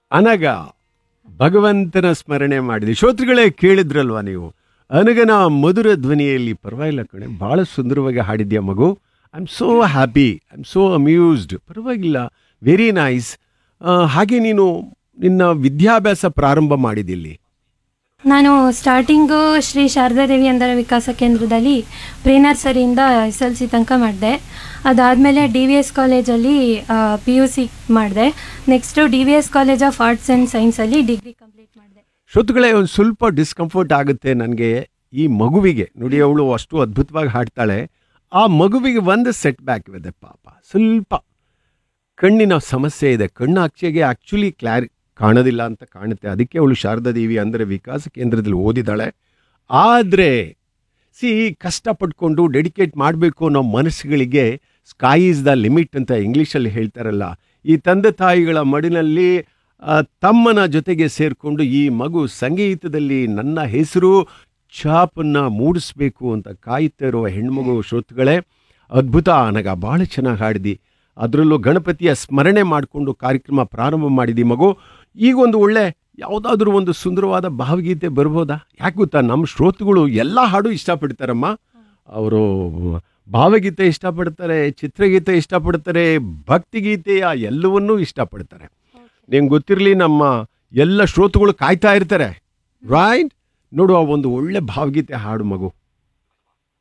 ಅನಗ ಭಗವಂತನ ಸ್ಮರಣೆ ಮಾಡಿದೆ ಶ್ರೋತೃಗಳೇ ಕೇಳಿದ್ರಲ್ವಾ ನೀವು ಅನಗನ ಮಧುರ ಧ್ವನಿಯಲ್ಲಿ ಪರವಾಗಿಲ್ಲ ಕಣೆ ಭಾಳ ಸುಂದರವಾಗಿ ಹಾಡಿದ್ಯಾ ಮಗು I am so happy I am so amused ಪರವಾಗಿಲ್ಲ ವೆರಿ ನೈಸ್ ಹಾಗೆ ನೀನು ನಿನ್ನ ವಿದ್ಯಾಭ್ಯಾಸ ಪ್ರಾರಂಭ ಮಾಡಿದಿಲ್ಲಿ ನಾನು ಸ್ಟಾರ್ಟಿಂಗು ಶ್ರೀ ಶಾರದಾದೇವಿ ಅಂಧರ ವಿಕಾಸ ಕೇಂದ್ರದಲ್ಲಿ ಪ್ರೀ ನರ್ಸರಿಯಿಂದ ಎಸ್ ಎಲ್ ಸಿ ತನಕ ಮಾಡಿದೆ ಅದಾದಮೇಲೆ ಡಿ ವಿ ಎಸ್ ಕಾಲೇಜಲ್ಲಿ ಪಿ ಯು ಸಿ ಮಾಡಿದೆ next D V S college of arts and ಸೈನ್ಸಲ್ಲಿ ಡಿಗ್ರಿ ಕಂಪ್ಲೀಟ್ ಮಾಡಿದೆ ಶ್ರೋತೃಗಳೇ ಒಂದು ಸ್ವಲ್ಪ ಡಿಸ್ಕಂಫರ್ಟ್ ಆಗುತ್ತೆ ನನಗೆ ಈ ಮಗುವಿಗೆ ನೋಡಿ ಅವಳು ಅಷ್ಟು ಅದ್ಭುತವಾಗಿ ಹಾಡ್ತಾಳೆ ಆ ಮಗುವಿಗೆ ಒಂದು ಸೆಟ್ ಬ್ಯಾಕ್ ಇದೆ ಪಾಪ ಸ್ವಲ್ಪ ಕಣ್ಣಿನ ಸಮಸ್ಯೆ ಇದೆ ಕಣ್ಣು ಅಕ್ಷೆಗೆ ಆ್ಯಕ್ಚುಲಿ ಕ್ಲಾರಿ ಕಾಣೋದಿಲ್ಲ ಅಂತ ಕಾಣುತ್ತೆ ಅದಕ್ಕೆ ಅವಳು ಶಾರದಾದೇವಿ ಅಂದರೆ ವಿಕಾಸ ಕೇಂದ್ರದಲ್ಲಿ ಓದಿದ್ದಾಳೆ ಆದರೆ ಸಿ ಕಷ್ಟಪಟ್ಕೊಂಡು ಡೆಡಿಕೇಟ್ ಮಾಡಬೇಕು ಅನ್ನೋ ಮನಸ್ಸುಗಳಿಗೆ ಸ್ಕೈ ಈಸ್ ದ ಲಿಮಿಟ್ ಅಂತ ಇಂಗ್ಲೀಷಲ್ಲಿ ಹೇಳ್ತಾರಲ್ಲ ಈ ತಂದೆ ತಾಯಿಗಳ ಮಡಿನಲ್ಲಿ ಆ, ತಮ್ಮನ ಜೊತೆಗೆ ಸೇರಿಕೊಂಡು ಈ ಮಗು ಸಂಗೀತದಲ್ಲಿ ನನ್ನ ಹೆಸರು ಛಾಪನ್ನು ಮೂಡಿಸ್ಬೇಕು ಅಂತ ಕಾಯುತ್ತಾ ಇರುವ ಹೆಣ್ಮಗು ಶ್ರೋತೃಗಳೇ ಅದ್ಭುತ ನನಗೆ ಭಾಳ ಚೆನ್ನಾಗಿ ಹಾಡಿದಿ ಅದರಲ್ಲೂ ಗಣಪತಿಯ ಸ್ಮರಣೆ ಮಾಡಿಕೊಂಡು ಕಾರ್ಯಕ್ರಮ ಪ್ರಾರಂಭ ಮಾಡಿದಿ ಮಗು ಈಗ ಒಂದು ಒಳ್ಳೆ ಯಾವುದಾದ್ರೂ ಒಂದು ಸುಂದರವಾದ ಭಾವಗೀತೆ ಬರ್ಬೋದಾ ಯಾಕೆ ಗೊತ್ತಾ ನಮ್ಮ ಶ್ರೋತೃಗಳು ಎಲ್ಲ ಹಾಡು ಇಷ್ಟಪಡ್ತಾರಮ್ಮ ಅವರು ಭಾವಗೀತೆ ಇಷ್ಟಪಡ್ತಾರೆ ಚಿತ್ರಗೀತೆ ಇಷ್ಟಪಡ್ತಾರೆ ಭಕ್ತಿಗೀತೆಯ ಎಲ್ಲವನ್ನೂ ಇಷ್ಟಪಡ್ತಾರೆ ನಿಂಗೆ ಗೊತ್ತಿರಲಿ ನಮ್ಮ ಎಲ್ಲ ಶ್ರೋತೃಗಳು ಕಾಯ್ತಾ ಇರ್ತಾರೆ ರೈಟ್ ನೋಡು ಆ ಒಂದು ಒಳ್ಳೆ ಭಾವಗೀತೆ ಹಾಡು ಮಗು